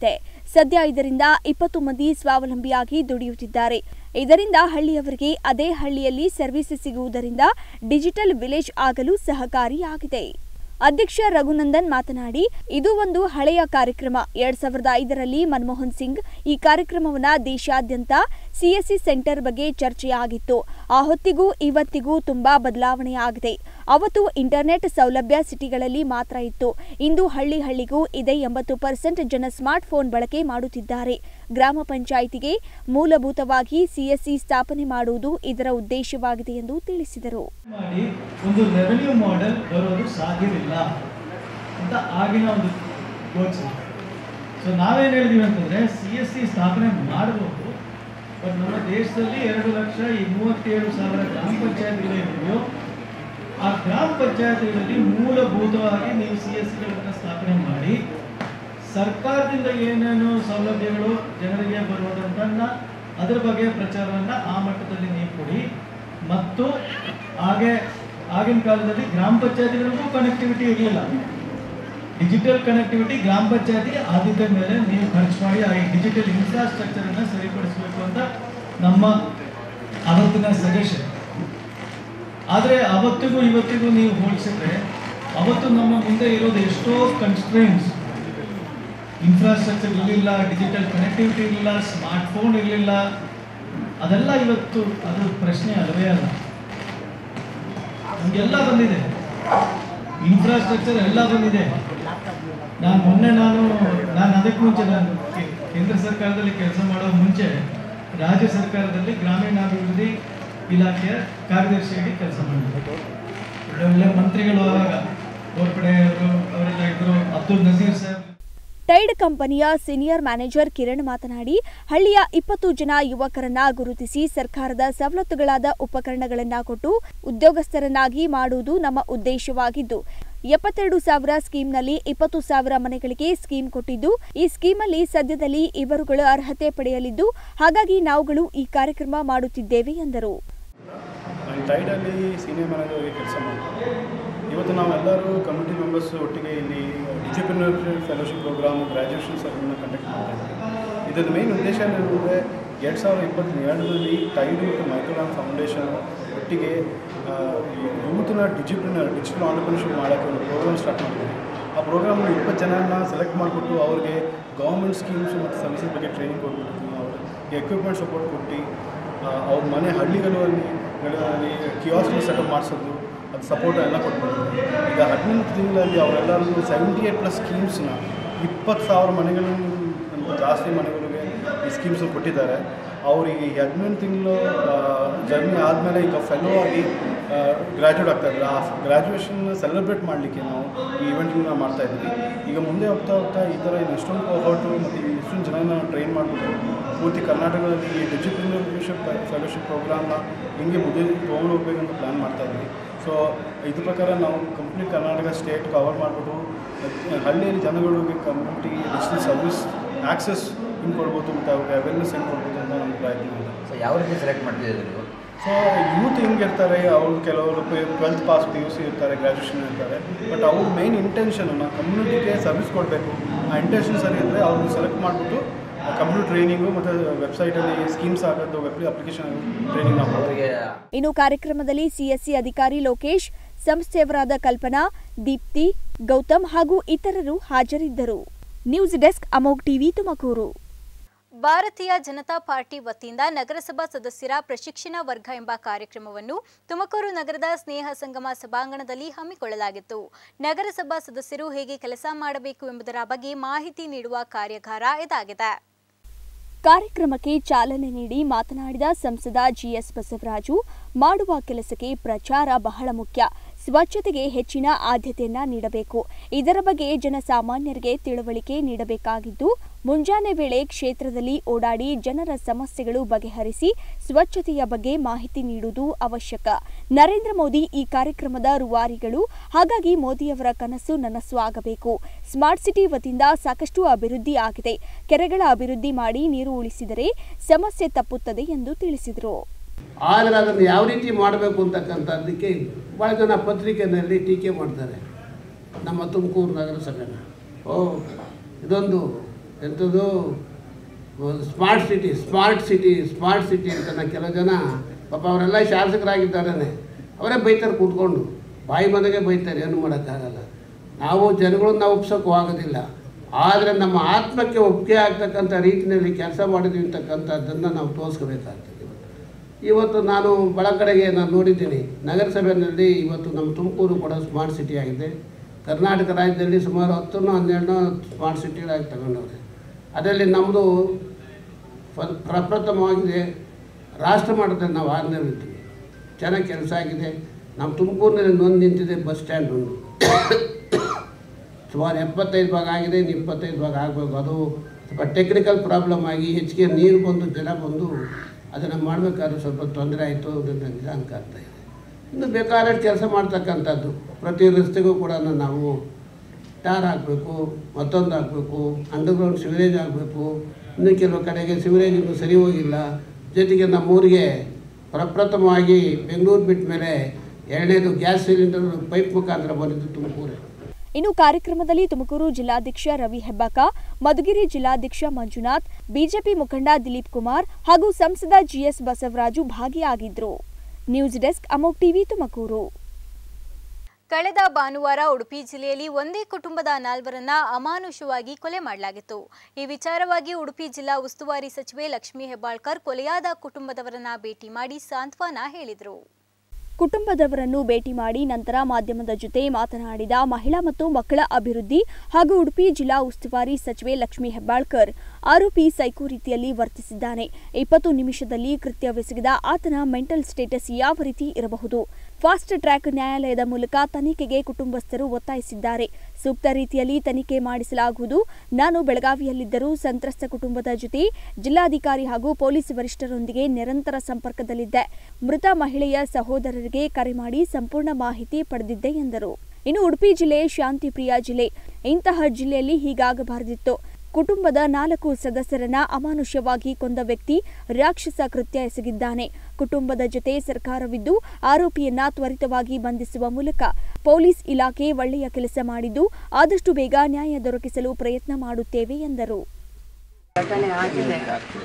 ಸದ್ಯ ಇದರಿಂದ ಇಪ್ಪತ್ತು ಮಂದಿ ಸ್ವಾವಲಂಬಿಯಾಗಿ ದುಡಿಯುತ್ತಿದ್ದಾರೆ ಇದರಿಂದ ಹಳ್ಳಿಯವರಿಗೆ ಅದೇ ಹಳ್ಳಿಯಲ್ಲಿ ಸರ್ವಿಸ್ ಸಿಗುವುದರಿಂದ ಡಿಜಿಟಲ್ ವಿಲೇಜ್ ಆಗಲು ಸಹಕಾರಿಯಾಗಿದೆ ಅಧ್ಯಕ್ಷ ರಘುನಂದನ್ ಮಾತನಾಡಿ ಇದು ಒಂದು ಹಳೆಯ ಕಾರ್ಯಕ್ರಮ ಎರಡ್ ಸಾವಿರದ ಐದರಲ್ಲಿ ಮನಮೋಹನ್ ಸಿಂಗ್ ಈ ಕಾರ್ಯಕ್ರಮವನ್ನ ದೇಶಾದ್ಯಂತ ಸಿಎಸ್ಸಿ ಸೆಂಟರ್ ಬಗ್ಗೆ ಚರ್ಚೆಯಾಗಿತ್ತು ಆ ಹೊತ್ತಿಗೂ ಇವತ್ತಿಗೂ ತುಂಬಾ ಬದಲಾವಣೆಯಾಗಿದೆ ಅವತ್ತು ಇಂಟರ್ನೆಟ್ ಸೌಲಭ್ಯ ಸಿಟಿಗಳಲ್ಲಿ ಮಾತ್ರ ಇತ್ತು ಇಂದು ಹಳ್ಳಿ ಹಳ್ಳಿಗೂ ಇದೆ ಎಂಬತ್ತು ಪರ್ಸೆಂಟ್ ಜನ ಸ್ಮಾರ್ಟ್ ಫೋನ್ ಬಳಕೆ ಮಾಡುತ್ತಿದ್ದಾರೆ ಗ್ರಾಮ ಪಂಚಾಯಿತಿಗೆ ಮೂಲಭೂತವಾಗಿ ಸಿಎಸ್ಸಿ ಸ್ಥಾಪನೆ ಮಾಡುವುದು ಇದರ ಉದ್ದೇಶವಾಗಿದೆ ಎಂದು ತಿಳಿಸಿದರು ಮಾಡಿ ಒಂದು ರೆವೆನ್ಯೂ ಮಾಡೆಲ್ ಬರೋದು ಸಾಧ್ಯವಿಲ್ಲ ಅಂತ ಆಗಿನ ಒಂದು ಗೋಚರ ಸೊ ನಾವೇನು ಹೇಳಿದೀವಿ ಅಂತಂದ್ರೆ ಸಿ ಎಸ್ ಸಿ ಸ್ಥಾಪನೆ ಮಾಡಬಹುದು ಬಟ್ ನಮ್ಮ ದೇಶದಲ್ಲಿ ಎರಡು ಲಕ್ಷ ಈ ಮೂವತ್ತೇಳು ಸಾವಿರ ಗ್ರಾಮ ಪಂಚಾಯತ್ಗಳಿದೆಯೋ ಆ ಗ್ರಾಮ ಪಂಚಾಯತ್ಗಳಲ್ಲಿ ಮೂಲಭೂತವಾಗಿ ನೀವು ಸಿ ಎಸ್ ಸಿಗಳನ್ನು ಸ್ಥಾಪನೆ ಮಾಡಿ ಸರ್ಕಾರದಿಂದ ಏನೇನು ಸೌಲಭ್ಯಗಳು ಜನರಿಗೆ ಬರುವುದಂತನ್ನ ಅದರ ಬಗ್ಗೆ ಪ್ರಚಾರವನ್ನ ಆ ಮಟ್ಟದಲ್ಲಿ ನೀವು ಕೊಡಿ ಮತ್ತು ಹಾಗೆ ಆಗಿನ ಕಾಲದಲ್ಲಿ ಗ್ರಾಮ ಪಂಚಾಯತಿಗಳಿಗೂ ಕನೆಕ್ಟಿವಿಟಿ ಇರಲಿಲ್ಲ ಡಿಜಿಟಲ್ ಕನೆಕ್ಟಿವಿಟಿ ಗ್ರಾಮ ಪಂಚಾಯತಿಗೆ ಆದ್ಯತೆ ಮೇಲೆ ನೀವು ಖರ್ಚು ಮಾಡಿ ಆ ಡಿಜಿಟಲ್ ಇನ್ಫ್ರಾಸ್ಟ್ರಕ್ಚರ್ ಅನ್ನ ಸರಿಪಡಿಸಬೇಕು ಅಂತ ನಮ್ಮ ಅವತ್ತಿನ ಸಜೆಷನ್ ಆದರೆ ಅವತ್ತಿಗೂ ಇವತ್ತಿಗೂ ನೀವು ಹೋಲಿಸಿದ್ರೆ ಅವತ್ತು ನಮ್ಮ ಮುಂದೆ ಇರೋದು ಎಷ್ಟೋ ಕನ್ಸ್ಟ್ರೇನ್ಸ್ ಇನ್ಫ್ರಾಸ್ಟ್ರಕ್ಚರ್ ಇರಲಿಲ್ಲ ಡಿಜಿಟಲ್ ಕನೆಕ್ಟಿವಿಟಿ ಇರಲಿಲ್ಲ ಸ್ಮಾರ್ಟ್ ಫೋನ್ ಇರಲಿಲ್ಲ ಅದೆಲ್ಲ ಇವತ್ತು ಅದು ಪ್ರಶ್ನೆ ಅಲ್ಲವೇ ಅಲ್ಲ ನಮಗೆಲ್ಲ ಬಂದಿದೆ ಇನ್ಫ್ರಾಸ್ಟ್ರಕ್ಚರ್ ಎಲ್ಲ ಬಂದಿದೆ ನಾನು ಮೊನ್ನೆ ನಾನು ನಾನು ಅದಕ್ಕೆ ಮುಂಚೆ ನಾನು ಕೇ- ಕೇಂದ್ರ ಸರ್ಕಾರದಲ್ಲಿ ಕೆಲಸ ಮಾಡೋ ಮುಂಚೆ ರಾಜ್ಯ ಸರ್ಕಾರದಲ್ಲಿ ಗ್ರಾಮೀಣಾಭಿವೃದ್ಧಿ ಇಲಾಖೆಯ ಕಾರ್ಯದರ್ಶಿಯಾಗಿ ಕೆಲಸ ಮಾಡಿದ್ದೆ ಒಳ್ಳೆ ಒಳ್ಳೆ ಮಂತ್ರಿಗಳು ಆವಾಗ ಗೋರ್ಪಡೆ ಅವರು ಅವರೆಲ್ಲ ಇದ್ರು ಅಬ್ದುಲ್ ನಜೀರ್ ಸಾಹೇಬ್ ಟೈಡ್ ಕಂಪನಿಯ ಸೀನಿಯರ್ ಮ್ಯಾನೇಜರ್ ಕಿರಣ್ ಮಾತನಾಡಿ ಹಳ್ಳಿಯ ಇಪ್ಪತ್ತು ಜನ ಯುವಕರನ್ನ ಗುರುತಿಸಿ ಸರ್ಕಾರದ ಸವಲತ್ತುಗಳಾದ ಉಪಕರಣಗಳನ್ನ ಕೊಟ್ಟು ಉದ್ಯೋಗಸ್ಥರನ್ನಾಗಿ ಮಾಡುವುದು ನಮ್ಮ ಉದ್ದೇಶವಾಗಿದ್ದು ಎಪ್ಪತ್ತೆರಡು ಸಾವಿರ ಸ್ಕೀಮ್ನಲ್ಲಿ ಇಪ್ಪತ್ತು ಸಾವಿರ ಮನೆಗಳಿಗೆ ಸ್ಕೀಮ್ ಕೊಟ್ಟಿದ್ದು ಈ ಸ್ಕೀಮಲ್ಲಿ ಸದ್ಯದಲ್ಲಿ ಇವರುಗಳು ಅರ್ಹತೆ ಪಡೆಯಲಿದ್ದು ಹಾಗಾಗಿ ನಾವುಗಳು ಈ ಕಾರ್ಯಕ್ರಮ ಮಾಡುತ್ತಿದ್ದೇವೆ ಎಂದರು ನಾನು ಟೈಡಲ್ಲಿ ಸೀನಿಯರ್ ಮ್ಯಾನೇಜರ್ ಆಗಿ ಕೆಲಸ ಮಾಡ್ತೀನಿ ಇವತ್ತು ನಾವೆಲ್ಲರೂ ಕಮಿಟಿ ಮೆಂಬರ್ಸ್ ಒಟ್ಟಿಗೆ ಇಲ್ಲಿ ಡಿಸಿಪ್ಲಿನರ್ ಫೆಲೋಶಿಪ್ ಪ್ರೋಗ್ರಾಮ್ ಗ್ರ್ಯಾಜುಯೇಷನ್ ಸರ್ವನ್ನ ಕಂಡಕ್ಟ್ ಮಾಡ್ತಾ ಇದ್ದೀವಿ ಇದರ ಮೇನ್ ಉದ್ದೇಶ ಏನಂದರೆ ಎರಡು ಸಾವಿರದ ಇಪ್ಪತ್ತೆರಡರಲ್ಲಿ ಟೈಡ್ ಮತ್ತು ಮೈಕ್ರೋಲಾನ್ ಫೌಂಡೇಶನ್ ಒಟ್ಟಿಗೆ ಯೂತ್ನ ಡಿಜಿಪ್ಲಿನರ್ ಡಿಜಿಟಲ್ ಆಂಟರ್ಪ್ರಿನರ್ಶಿಪ್ ಮಾಡೋಕ್ಕೆ ಒಂದು ಪ್ರೋಗ್ರಾಮ್ ಸ್ಟಾರ್ಟ್ ಮಾಡಿದ್ವಿ ಆ ಪ್ರೋಗ್ರಾಮಲ್ಲಿ ಇಪ್ಪತ್ತು ಜನನ ಸೆಲೆಕ್ಟ್ ಮಾಡಿಬಿಟ್ಟು ಅವ್ರಿಗೆ ಗೌರ್ಮೆಂಟ್ ಸ್ಕೀಮ್ಸ್ ಮತ್ತು ಸರ್ವಿಸಸ್ ಬಗ್ಗೆ ಟ್ರೈನಿಂಗ್ ಕೊಟ್ಬಿಟ್ಟು ಅವ್ರಿಗೆ ಎಕ್ವಿಪ್ಮೆಂಟ್ ಸಪೋರ್ಟ್ ಕೊಟ್ಟು ಆ, ಅವ್ರ ಮನೆ ಹಳ್ಳಿಗಳಲ್ಲಿ ಗಳಲ್ಲಿ ಕಿಯಾಸ್ನ ಸೆಟಪ್ ಮಾಡಿಸೋದು ಅದು ಸಪೋರ್ಟ್ ಎಲ್ಲ ಕೊಟ್ಬಿಟ್ಟು ಈಗ ಹದಿನೆಂಟು ತಿಂಗಳಲ್ಲಿ ಅವರೆಲ್ಲರಿಗೂ ಸೆವೆಂಟಿ ಏಟ್ ಪ್ಲಸ್ ಸ್ಕೀಮ್ಸ್ನ ಇಪ್ಪತ್ತು ಸಾವಿರ ಮನೆಗಳನ್ನು ಜಾಸ್ತಿ ಮನೆಗಳಿಗೆ ಈ ಸ್ಕೀಮ್ಸ್ ಕೊಟ್ಟಿದ್ದಾರೆ ಅವರಿಗೆ ಈ ಹದಿನೆಂಟು ತಿಂಗಳು ಜರ್ನಿ ಆದಮೇಲೆ ಈಗ ಫೆಲೋ ಆಗಿ ಗ್ರ್ಯಾಜುಯೇಟ್ ಆಗ್ತಾ ಇದ್ದಾರೆ ಆ ಗ್ರ್ಯಾಜುಯೇಷನ್ ಸೆಲೆಬ್ರೇಟ್ ಮಾಡಲಿಕ್ಕೆ ನಾವು ಈ ಇವೆಂಟ್ನ ಮಾಡ್ತಾ ಇದ್ದೀವಿ ಈಗ ಮುಂದೆ ಹೋಗ್ತಾ ಹೋಗ್ತಾ ಈ ಥರ ಇದು ಎಷ್ಟೊಂದು ಕೋಹರ್ಟು ಮತ್ತು ಎಷ್ಟೊಂದು ಜನನ ಟ್ರೈನ್ ಮಾಡಿಬಿಟ್ಟು ಪೂರ್ತಿ ಕರ್ನಾಟಕದಲ್ಲಿ ಈ ಡಿಜಿಟಲ್ ಫೆಲೋಶಿಪ್ ಪ್ರೋಗ್ರಾಮ್ನ ಹಿಂಗೆ ಮುಂದೆ ತೊಗೊಂಡು ಹೋಗ್ಬೇಕಂತ ಪ್ಲ್ಯಾನ್ ಮಾಡ್ತಾ ಇದ್ವಿ ಸೊ ಇದ್ರ ಪ್ರಕಾರ ನಾವು ಕಂಪ್ಲೀಟ್ ಕರ್ನಾಟಕ ಸ್ಟೇಟ್ ಕವರ್ ಮಾಡಿಬಿಟ್ಟು ಹಳ್ಳಿಯಲ್ಲಿ ಜನಗಳಿಗೆ ಕಮ್ಯುನಿಟಿ ಡಿಜಿಟಲ್ ಸರ್ವಿಸ್ ಆ್ಯಕ್ಸೆಸ್ ಹಿಂಗೆ ಕೊಡ್ಬೋದು ಮತ್ತು ಅವ್ರಿಗೆ ಅವೇರ್ನೆಸ್ ಹೆಂಗೆ ಕೊಡ್ಬೋದು ಅಂತ ನಮ್ಮ ಪ್ರಯತ್ನ ಇದೆ ಸೊ ಯಾವ ರೀತಿ ಸೆಲೆಕ್ಟ್ ಮಾಡ್ತಿದ್ದೀರಿ ನೀವು ಸೊ ಯೂತ್ ಹಿಂಗೆ ಇರ್ತಾರೆ ಅವ್ರು ಕೆಲವರು twelfth pass P U C ಇರ್ತಾರೆ ಗ್ರ್ಯಾಜುಯೇಷನ್ ಇರ್ತಾರೆ ಬಟ್ ಅವ್ರ ಮೈನ್ ಇಂಟೆನ್ಷನ್ ನಾವು ಕಮ್ಯುನಿಟಿಗೆ ಸರ್ವಿಸ್ ಕೊಡಬೇಕು ಆ ಇಂಟೆನ್ಷನ್ ಸರಿ ಇದ್ದರೆ ಅವ್ರನ್ನ ಸೆಲೆಕ್ಟ್ ಮಾಡಿಬಿಟ್ಟು ಕಂಪ್ಯೂಟರ್ ಟ್ರೈನಿಂಗು ಮತ್ತು ವೆಬ್ಸೈಟಲ್ಲಿ ಸ್ಕೀಮ್ಸ್ ಆಗೋದು ವೆಬ್ ಅಪ್ಲಿಕೇಶನ್ ಟ್ರೈನಿಂಗ್ ನಾವು ಅವರಿಗೆ ಇನ್ನು ಕಾರ್ಯಕ್ರಮದಲ್ಲಿ ಸಿಎಸ್ಸಿ ಅಧಿಕಾರಿ ಲೋಕೇಶ್ ಸಂಸ್ಥೆಯವರಾದ ಕಲ್ಪನಾ ದೀಪ್ತಿ ಗೌತಮ್ ಹಾಗೂ ಇತರರು ಹಾಜರಿದ್ದರು news desk Amogh TV Tumakuru Bharatiya Janata party ವತಿಯಿಂದ ನಗರಸಭಾ ಸದಸ್ಯರ ಪ್ರಶಿಕ್ಷಣ ವರ್ಗ ಎಂಬ ಕಾರ್ಯಕ್ರಮವನ್ನು ತುಮಕೂರು ನಗರದ ಸ್ನೇಹ ಸಂಗಮ ಸಭಾಂಗಣದಲ್ಲಿ ಹಮ್ಮಿಕೊಳ್ಳಲಾಗಿತ್ತು ನಗರಸಭಾ ಸದಸ್ಯರು ಹೇಗೆ ಕೆಲಸ ಮಾಡಬೇಕು ಎಂಬುದರ ಬಗ್ಗೆ ಮಾಹಿತಿ ನೀಡುವ ಕಾರ್ಯಾಗಾರ ಇದಾಗಿದೆ ಕಾರ್ಯಕ್ರಮಕ್ಕೆ ಚಾಲನೆ ನೀಡಿ ಮಾತನಾಡಿದ ಸಂಸದ ಜಿಎಸ್ ಬಸವರಾಜು ಮಾಡುವ ಕೆಲಸಕ್ಕೆ ಪ್ರಚಾರ ಬಹಳ ಮುಖ್ಯ ಸ್ವಚ್ಛತೆಗೆ ಹೆಚ್ಚಿನ ಆದ್ಯತೆಯನ್ನ ನೀಡಬೇಕು ಇದರ ಬಗ್ಗೆ ಜನಸಾಮಾನ್ಯರಿಗೆ ತಿಳುವಳಿಕೆ ನೀಡಬೇಕಾಗಿದ್ದು ಮುಂಜಾನೆ ವೇಳೆ ಕ್ಷೇತ್ರದಲ್ಲಿ ಓಡಾಡಿ ಜನರ ಸಮಸ್ಯೆಗಳು ಬಗೆಹರಿಸಿ ಸ್ವಚ್ಛತೆಯ ಬಗ್ಗೆ ಮಾಹಿತಿ ನೀಡುವುದು ಅವಶ್ಯಕ ನರೇಂದ್ರ ಮೋದಿ ಈ ಕಾರ್ಯಕ್ರಮದ ರೂವಾರಿಗಳು ಹಾಗಾಗಿ ಮೋದಿಯವರ ಕನಸು ನನಸು ಆಗಬೇಕು ಸ್ಮಾರ್ಟ್ ಸಿಟಿ ವತಿಯಿಂದ ಸಾಕಷ್ಟು ಅಭಿವೃದ್ಧಿ ಆಗಿದೆ ಕೆರೆಗಳ ಅಭಿವೃದ್ಧಿ ಮಾಡಿ ನೀರು ಉಳಿಸಿದರೆ ಸಮಸ್ಯೆ ತಪ್ಪುತ್ತದೆ ಎಂದು ತಿಳಿಸಿದರು ಆದರೆ ಅದನ್ನು ಯಾವ ರೀತಿ ಮಾಡಬೇಕು ಅಂತಕ್ಕಂಥದ್ದಕ್ಕೆ ಭಾಳ ಜನ ಪತ್ರಿಕೆಯಲ್ಲಿ ಟೀಕೆ ಮಾಡ್ತಾರೆ ನಮ್ಮ ತುಮಕೂರು ನಗರಸಭೆನ ಓ ಇದೊಂದು ಎಂಥದ್ದು smart city smart city smart city ಅಂತ ನಾ ಕೆಲವು ಜನ ಪಾಪ ಅವರೆಲ್ಲ ಶಾಸಕರಾಗಿದ್ದಾರೆ ಅವರೇ ಬೈತಾರೆ ಕೂತ್ಕೊಂಡು ಬಾಯಿ ಮನೆಗೆ ಬೈತಾರೆ ಏನು ಮಾಡೋಕ್ಕಾಗಲ್ಲ ನಾವು ಜನಗಳನ್ನ ನಾವು ಒಪ್ಸೋಕ್ಕೂ ಆಗೋದಿಲ್ಲ ಆದರೆ ನಮ್ಮ ಆತ್ಮಕ್ಕೆ ಒಪ್ಪಿಗೆ ಆಗ್ತಕ್ಕಂಥ ರೀತಿಯಲ್ಲಿ ಕೆಲಸ ಮಾಡಿದ್ವಿ ಅಂತಕ್ಕಂಥದ್ದನ್ನು ನಾವು ತೋರಿಸ್ಕೋಬೇಕಾಗ್ತದೆ ಇವತ್ತು ನಾನು ಬಳ ಕಡೆಗೆ ನಾನು ನೋಡಿದ್ದೀನಿ ನಗರಸಭೆಯಲ್ಲಿ ಇವತ್ತು ನಮ್ಮ ತುಮಕೂರು ಕೂಡ ಸ್ಮಾರ್ಟ್ ಸಿಟಿ ಆಗಿದೆ ಕರ್ನಾಟಕ ರಾಜ್ಯದಲ್ಲಿ ಸುಮಾರು ಹತ್ತನ್ನು ಹನ್ನೆರಡನ್ನೋ ಸ್ಮಾರ್ಟ್ ಸಿಟಿಗಳಾಗಿ ತಗೊಂಡವ್ರೆ ಅದರಲ್ಲಿ ನಮ್ಮದು ಫ- ಪ್ರಪ್ರಥಮವಾಗಿದೆ ರಾಷ್ಟ್ರ ಮಟ್ಟದಲ್ಲಿ ನಾವು ಆರನೇಲಿದ್ದೀವಿ ಚೆನ್ನಾಗಿ ಕೆಲಸ ಆಗಿದೆ ನಮ್ಮ ತುಮಕೂರಿನಲ್ಲಿ ನೊಂದು ನಿಂತಿದೆ ಬಸ್ ಸ್ಟ್ಯಾಂಡ್ ಒಂದು ಸುಮಾರು ಎಪ್ಪತ್ತೈದು ಭಾಗ ಆಗಿದೆ ಇನ್ನು ಇಪ್ಪತ್ತೈದು ಭಾಗ ಆಗಬೇಕು ಅದು ಸ್ವಲ್ಪ ಟೆಕ್ನಿಕಲ್ ಪ್ರಾಬ್ಲಮ್ ಆಗಿ ಹೆಚ್ಚಿಗೆ ನೀರು ಬಂದು ಜನ ಬಂದು ಅದನ್ನು ಮಾಡಬೇಕಾದ್ರೆ ಸ್ವಲ್ಪ ತೊಂದರೆ ಆಯಿತು ಅದನ್ನು ನಿಧಾನಕ್ಕೆ ಆಗ್ತಾ ಇದೆ ಇನ್ನು ಬೇಕಾದಷ್ಟು ಕೆಲಸ ಮಾಡ್ತಕ್ಕಂಥದ್ದು ಪ್ರತಿ ರಸ್ತೆಗೂ ಕೂಡ ನಾವು ಟಾರ್ ಹಾಕಬೇಕು ಮತ್ತೊಂದು ಹಾಕಬೇಕು ಅಂಡರ್ಗ್ರೌಂಡ್ ಸಿವರೇಜ್ ಆಗಬೇಕು ಇನ್ನು ಕೆಲವು ಕಡೆಗೆ ಸಿವರೇಜ್ ಇನ್ನೂ ಸರಿ ಹೋಗಿಲ್ಲ ಜೊತೆಗೆ ನಮ್ಮೂರಿಗೆ ಪ್ರಪ್ರಥಮವಾಗಿ ಬೆಂಗಳೂರು ಬಿಟ್ಟ ಮೇಲೆ ಎರಡನೇದು ಗ್ಯಾಸ್ ಸಿಲಿಂಡರ್ ಪೈಪ್ ಮುಖಾಂತರ ಬಂದಿದ್ದು ತುಮಕೂರೇ ಇನ್ನು ಕಾರ್ಯಕ್ರಮದಲ್ಲಿ ತುಮಕೂರು ಜಿಲ್ಲಾಧ್ಯಕ್ಷ ರವಿ ಹೆಬ್ಬಾಕ ಮಧುಗಿರಿ ಜಿಲ್ಲಾಧ್ಯಕ್ಷ ಮಂಜುನಾಥ್ ಬಿಜೆಪಿ ಮುಖಂಡ ದಿಲೀಪ್ ಕುಮಾರ್ ಹಾಗೂ ಸಂಸದ ಜಿಎಸ್ ಬಸವರಾಜು ಭಾಗಿಯಾಗಿದ್ರು news desk Amogh TV Tumakuru ಕಳೆದ ಭಾನುವಾರ ಉಡುಪಿ ಜಿಲ್ಲೆಯಲ್ಲಿ ಒಂದೇ ಕುಟುಂಬದ ನಾಲ್ವರನ್ನ ಅಮಾನುಷವಾಗಿ ಕೊಲೆ ಮಾಡಲಾಗಿತ್ತು ಈ ವಿಚಾರವಾಗಿ ಉಡುಪಿ ಜಿಲ್ಲಾ ಉಸ್ತುವಾರಿ ಸಚಿವೆ ಲಕ್ಷ್ಮೀ ಹೆಬ್ಬಾಳ್ಕರ್ ಕೊಲೆಯಾದ ಕುಟುಂಬದವರನ್ನ ಭೇಟಿ ಮಾಡಿ ಸಾಂತ್ವನ ಹೇಳಿದರು ಕುಟುಂಬದವರನ್ನು ಭೇಟಿ ಮಾಡಿ ನಂತರ ಮಾಧ್ಯಮದ ಜೊತೆ ಮಾತನಾಡಿದ ಮಹಿಳಾ ಮತ್ತು ಮಕ್ಕಳ ಅಭಿವೃದ್ಧಿ ಹಾಗೂ ಉಡುಪಿ ಜಿಲ್ಲಾ ಉಸ್ತುವಾರಿ ಸಚಿವೆ ಲಕ್ಷ್ಮೀ ಹೆಬ್ಬಾಳ್ಕರ್ ಆರೋಪಿ ಸೈಕೋ ರೀತಿಯಲ್ಲಿ ವರ್ತಿಸಿದ್ದಾನೆ ಇಪ್ಪತ್ತು ನಿಮಿಷದಲ್ಲಿ ಕೃತ್ಯವೆಸಗಿದ ಆತನ ಮೆಂಟಲ್ ಸ್ಟೇಟಸ್ ಯಾವ ರೀತಿ ಇರಬಹುದು ಫಾಸ್ಟ್ ಟ್ರ್ಯಾಕ್ ನ್ಯಾಯಾಲಯದ ಮೂಲಕ ತನಿಖೆಗೆ ಕುಟುಂಬಸ್ಥರು ಒತ್ತಾಯಿಸಿದ್ದಾರೆ ಸೂಕ್ತ ರೀತಿಯಲ್ಲಿ ತನಿಖೆ ಮಾಡಿಸಲಾಗುವುದು ನಾನು ಬೆಳಗಾವಿಯಲ್ಲಿದ್ದರೂ ಸಂತ್ರಸ್ತ ಕುಟುಂಬದ ಜೊತೆ ಜಿಲ್ಲಾಧಿಕಾರಿ ಹಾಗೂ ಪೊಲೀಸ್ ವರಿಷ್ಠರೊಂದಿಗೆ ನಿರಂತರ ಸಂಪರ್ಕದಲ್ಲಿದ್ದೆ ಮೃತ ಮಹಿಳೆಯ ಸಹೋದರರಿಗೆ ಕರೆ ಮಾಡಿ ಸಂಪೂರ್ಣ ಮಾಹಿತಿ ಪಡೆದಿದ್ದೆ ಎಂದರು ಇನ್ನು ಉಡುಪಿ ಜಿಲ್ಲೆ ಶಾಂತಿಪ್ರಿಯ ಜಿಲ್ಲೆ ಇಂತಹ ಜಿಲ್ಲೆಯಲ್ಲಿ ಹೀಗಾಗಬಾರದಿತ್ತು ಕುಟುಂಬದ ನಾಲ್ಕು ಸದಸ್ಯರನ್ನ ಅಮಾನುಷ್ಯವಾಗಿ ಕೊಂದ ವ್ಯಕ್ತಿ ರಾಕ್ಷಸ ಕೃತ್ಯ ಎಸಗಿದ್ದಾನೆ ಕುಟುಂಬದ ಜೊತೆ ಸರ್ಕಾರವಿದ್ದು ಆರೋಪಿಯನ್ನ ತ್ವರಿತವಾಗಿ ಬಂಧಿಸುವ ಮೂಲಕ ಪೊಲೀಸ್ ಇಲಾಖೆ ಒಳ್ಳೆಯ ಕೆಲಸ ಮಾಡಿದ್ದು ಆದಷ್ಟು ಬೇಗ ನ್ಯಾಯ ದೊರಕಿಸಲು ಪ್ರಯತ್ನ ಮಾಡುತ್ತೇವೆ ಎಂದರು ಘಟನೆ ಆಗಿದೆ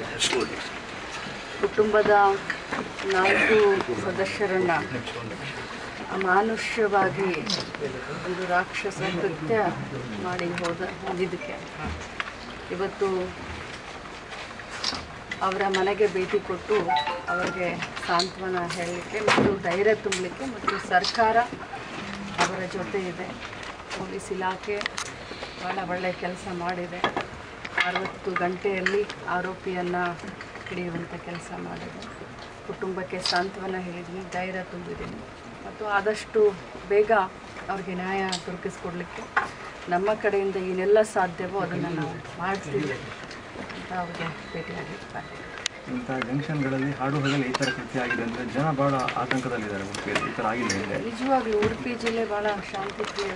ಕುಟುಂಬದ ನಾಲ್ಕು ಸದಸ್ಯರನ್ನ ಅಮಾನುಷ್ಯವಾಗಿ ಒಂದು ರಾಕ್ಷಸ ಕೃತ್ಯ ಮಾಡಿ ಹೋದ ಹೋಗಿದ್ದಕ್ಕೆ ಇವತ್ತು ಅವರ ಮನೆಗೆ ಭೇಟಿ ಕೊಟ್ಟು ಅವರಿಗೆ ಸಾಂತ್ವನ ಹೇಳಲಿಕ್ಕೆ ಮತ್ತು ಧೈರ್ಯ ತುಂಬಲಿಕ್ಕೆ ಮತ್ತು ಸರ್ಕಾರ ಅವರ ಜೊತೆ ಇದೆ ಪೊಲೀಸ್ ಇಲಾಖೆ ಭಾಳ ಒಳ್ಳೆಯ ಕೆಲಸ ಮಾಡಿದೆ ಅರವತ್ತು ಗಂಟೆಯಲ್ಲಿ ಆರೋಪಿಯನ್ನು ಹಿಡಿಯುವಂಥ ಕೆಲಸ ಮಾಡಿದೆ ಕುಟುಂಬಕ್ಕೆ ಸಾಂತ್ವನ ಹೇಳಿದ್ದೀನಿ ಧೈರ್ಯ ತುಂಬಿದ್ದೀನಿ ಮತ್ತು ಆದಷ್ಟು ಬೇಗ ಅವ್ರಿಗೆ ನ್ಯಾಯ ದೊರಕಿಸ್ಕೊಡ್ಲಿಕ್ಕೆ ನಮ್ಮ ಕಡೆಯಿಂದ ಏನೆಲ್ಲ ಸಾಧ್ಯವೋ ಅದನ್ನು ನಾವು ಮಾಡ್ತೀವಿ ಅಂತ ಅವ್ರಿಗೆ ಭೇಟಿಯಾಗಿರ್ತಾರೆ ಇಂಥ ಜಂಕ್ಷನ್ಗಳಲ್ಲಿ ಹಾಡು ಹಗಲು ಈ ಥರ ಕೃತ್ಯ ಆಗಿದೆ ಅಂದರೆ ಜನ ಭಾಳ ಆತಂಕದಲ್ಲಿದ್ದಾರೆ ಉಡುಪಿಯಲ್ಲಿ ಈ ಥರ ಆಗಿದೆ ಹಿಂದೆ ನಿಜವಾಗ್ಲೂ ಉಡುಪಿ ಜಿಲ್ಲೆ ಭಾಳ ಶಾಂತಿ ಪ್ರಿಯ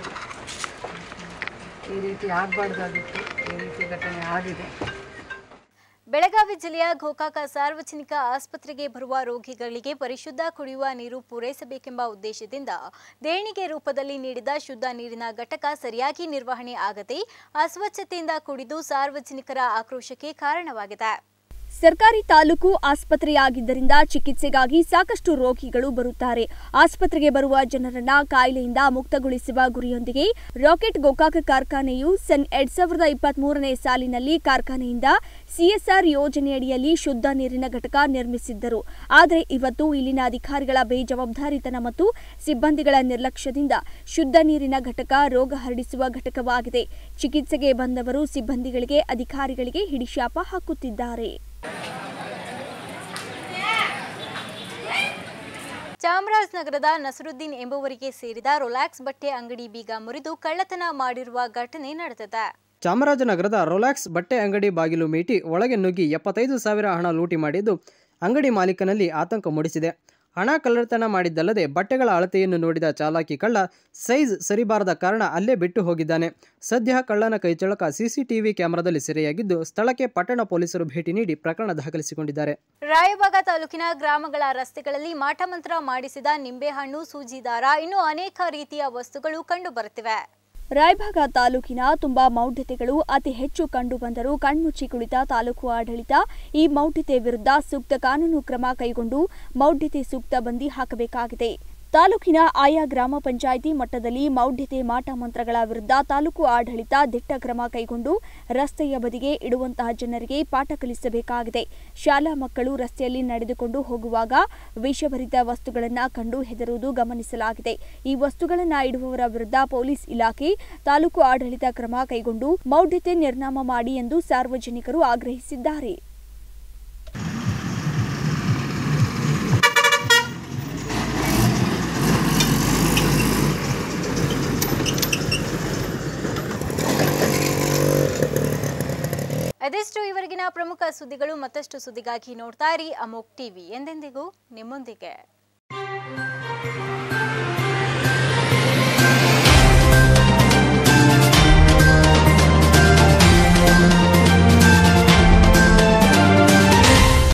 ಈ ರೀತಿ ಆಗಬಾರ್ದಾಗಿತ್ತು ಈ ರೀತಿ ಘಟನೆ ಆಗಿದೆ ಬೆಳಗಾವಿ ಜಿಲ್ಲೆಯ ಗೋಕಾಕ ಸಾರ್ವಜನಿಕ ಆಸ್ಪತ್ರೆಗೆ ಬರುವ ರೋಗಿಗಳಿಗೆ ಪರಿಶುದ್ಧ ಕುಡಿಯುವ ನೀರು ಪೂರೈಸಬೇಕೆಂಬ ಉದ್ದೇಶದಿಂದ ದೇಣಿಗೆ ರೂಪದಲ್ಲಿ ನೀಡಿದ ಶುದ್ಧ ನೀರಿನ ಘಟಕ ಸರಿಯಾಗಿ ನಿರ್ವಹಣೆ ಆಗದೆ ಅಸ್ವಚ್ಛತೆಯಿಂದ ಕುಡಿದು ಸಾರ್ವಜನಿಕರ ಆಕ್ರೋಶಕ್ಕೆ ಕಾರಣವಾಗಿದೆ ಸರ್ಕಾರಿ ತಾಲೂಕು ಆಸ್ಪತ್ರೆಯಾಗಿದ್ದರಿಂದ ಚಿಕಿತ್ಸೆಗಾಗಿ ಸಾಕಷ್ಟು ರೋಗಿಗಳು ಬರುತ್ತಾರೆ ಆಸ್ಪತ್ರೆಗೆ ಬರುವ ಜನರನ್ನ ಕಾಯಿಲೆಯಿಂದ ಮುಕ್ತಗೊಳಿಸುವ ಗುರಿಯೊಂದಿಗೆ ರಾಕೆಟ್ ಗೋಕಾಕ ಕಾರ್ಖಾನೆಯು ಸನ್ ಎರಡ್ ಸಾವಿರದ ಇಪ್ಪತ್ತ್ ಮೂರನೇ ಸಾಲಿನಲ್ಲಿ ಕಾರ್ಖಾನೆಯಿಂದ ಸಿಎಸ್ಆರ್ ಯೋಜನೆಯಡಿಯಲ್ಲಿ ಶುದ್ಧ ನೀರಿನ ಘಟಕ ನಿರ್ಮಿಸಿದ್ದರು ಆದರೆ ಇವತ್ತು ಇಲ್ಲಿನ ಅಧಿಕಾರಿಗಳ ಬೇಜವಾಬ್ದಾರಿತನ ಮತ್ತು ಸಿಬ್ಬಂದಿಗಳ ನಿರ್ಲಕ್ಷ್ಯದಿಂದ ಶುದ್ಧ ನೀರಿನ ಘಟಕ ರೋಗ ಹರಡಿಸುವ ಘಟಕವಾಗಿದೆ ಚಿಕಿತ್ಸೆಗೆ ಬಂದವರು ಸಿಬ್ಬಂದಿಗಳಿಗೆ ಅಧಿಕಾರಿಗಳಿಗೆ ಹಿಡಿಶಾಪ ಹಾಕುತ್ತಿದ್ದಾರೆ ಚಾಮರಾಜನಗರದ ನಸರುದ್ದೀನ್ ಎಂಬುವರಿಗೆ ಸೇರಿದ ರೊಲ್ಯಾಕ್ಸ್ ಬಟ್ಟೆ ಅಂಗಡಿ ಬೀಗ ಮುರಿದು ಕಳ್ಳತನ ಮಾಡಿರುವ ಘಟನೆ ನಡೆದಿದೆ ಚಾಮರಾಜನಗರದ ರೊಲ್ಯಾಕ್ಸ್ ಬಟ್ಟೆ ಅಂಗಡಿ ಬಾಗಿಲು ಮೀಟಿ ಒಳಗೆ ನುಗ್ಗಿ ಎಪ್ಪತ್ತೈದು ಸಾವಿರ ಹಣ ಲೂಟಿ ಮಾಡಿದ್ದು ಅಂಗಡಿ ಮಾಲೀಕನಲ್ಲಿ ಆತಂಕ ಮೂಡಿಸಿದೆ ಹಣ ಕಳ್ಳತನ ಮಾಡಿದ್ದಲ್ಲದೆ ಬಟ್ಟೆಗಳ ಅಳತೆಯನ್ನು ನೋಡಿದ ಚಾಲಾಕಿ ಕಳ್ಳ ಸೈಜ್ ಸರಿಬಾರದ ಕಾರಣ ಅಲ್ಲೇ ಬಿಟ್ಟು ಹೋಗಿದ್ದಾನೆ ಸದ್ಯ ಕಳ್ಳನ ಕೈಚಳಕ ಸಿಸಿಟಿವಿ ಕ್ಯಾಮೆರಾದಲ್ಲಿ ಸೆರೆಯಾಗಿದ್ದು ಸ್ಥಳಕ್ಕೆ ಪಟ್ಟಣ ಪೊಲೀಸರು ಭೇಟಿ ನೀಡಿ ಪ್ರಕರಣ ದಾಖಲಿಸಿಕೊಂಡಿದ್ದಾರೆ ರಾಯಬಾಗ ತಾಲೂಕಿನ ಗ್ರಾಮಗಳ ರಸ್ತೆಗಳಲ್ಲಿ ಮಾಟಮಂತ್ರ ಮಾಡಿಸಿದ ನಿಂಬೆಹಣ್ಣು ಸೂಜಿ ದಾರ ಇನ್ನೂ ಅನೇಕ ರೀತಿಯ ವಸ್ತುಗಳು ಕಂಡುಬರುತ್ತಿವೆ ರಾಯಭಾಗ ತಾಲೂಕಿನ ತುಂಬಾ ಮೌಢ್ಯತೆಗಳು ಅತಿ ಹೆಚ್ಚು ಕಂಡು ಬಂದರೂ ಕಣ್ಮುಚ್ಚಿ ಕುಳಿತ ತಾಲೂಕು ಆಡಳಿತ ಈ ಮೌಢ್ಯತೆ ವಿರುದ್ಧ ಸೂಕ್ತ ಕಾನೂನು ಕ್ರಮ ಕೈಗೊಂಡು ಮೌಢ್ಯತೆ ಸೂಕ್ತ ಬಂದಿ ಹಾಕಬೇಕಾಗಿದೆ ತಾಲೂಕಿನ ಆಯಾ ಗ್ರಾಮ ಪಂಚಾಯಿತಿ ಮಟ್ಟದಲ್ಲಿ ಮೌಢ್ಯತೆ ಮಾಟ ಮಂತ್ರಗಳ ವಿರುದ್ಧ ತಾಲೂಕು ಆಡಳಿತ ದಿಟ್ಟ ಕ್ರಮ ಕೈಗೊಂಡು ರಸ್ತೆಯ ಬದಿಗೆ ಇಡುವಂತಹ ಜನರಿಗೆ ಪಾಠ ಕಲಿಸಬೇಕಾಗಿದೆ ಶಾಲಾ ಮಕ್ಕಳು ರಸ್ತೆಯಲ್ಲಿ ನಡೆದುಕೊಂಡು ಹೋಗುವಾಗ ವಿಷಭರಿತ ವಸ್ತುಗಳನ್ನು ಕಂಡು ಹೆದರುವುದು ಗಮನಿಸಲಾಗಿದೆ ಈ ವಸ್ತುಗಳನ್ನು ಇಡುವವರ ವಿರುದ್ಧ ಪೊಲೀಸ್ ಇಲಾಖೆ ತಾಲೂಕು ಆಡಳಿತ ಕ್ರಮ ಕೈಗೊಂಡು ಮೌಢ್ಯತೆ ನಿರ್ನಾಮ ಮಾಡಿ ಎಂದು ಸಾರ್ವಜನಿಕರು ಆಗ್ರಹಿಸಿದ್ದಾರೆ ಅದೆಷ್ಟು ಇವರೆಗಿನ ಪ್ರಮುಖ ಸುದ್ದಿಗಳು ಮತ್ತಷ್ಟು ಸುದ್ದಿಗಾಗಿ ನೋಡ್ತಾ ಇರಿ ಅಮೋಕ್ ಟಿವಿ ಎಂದೆಂದಿಗೂ ನಿಮ್ಮೊಂದಿಗೆ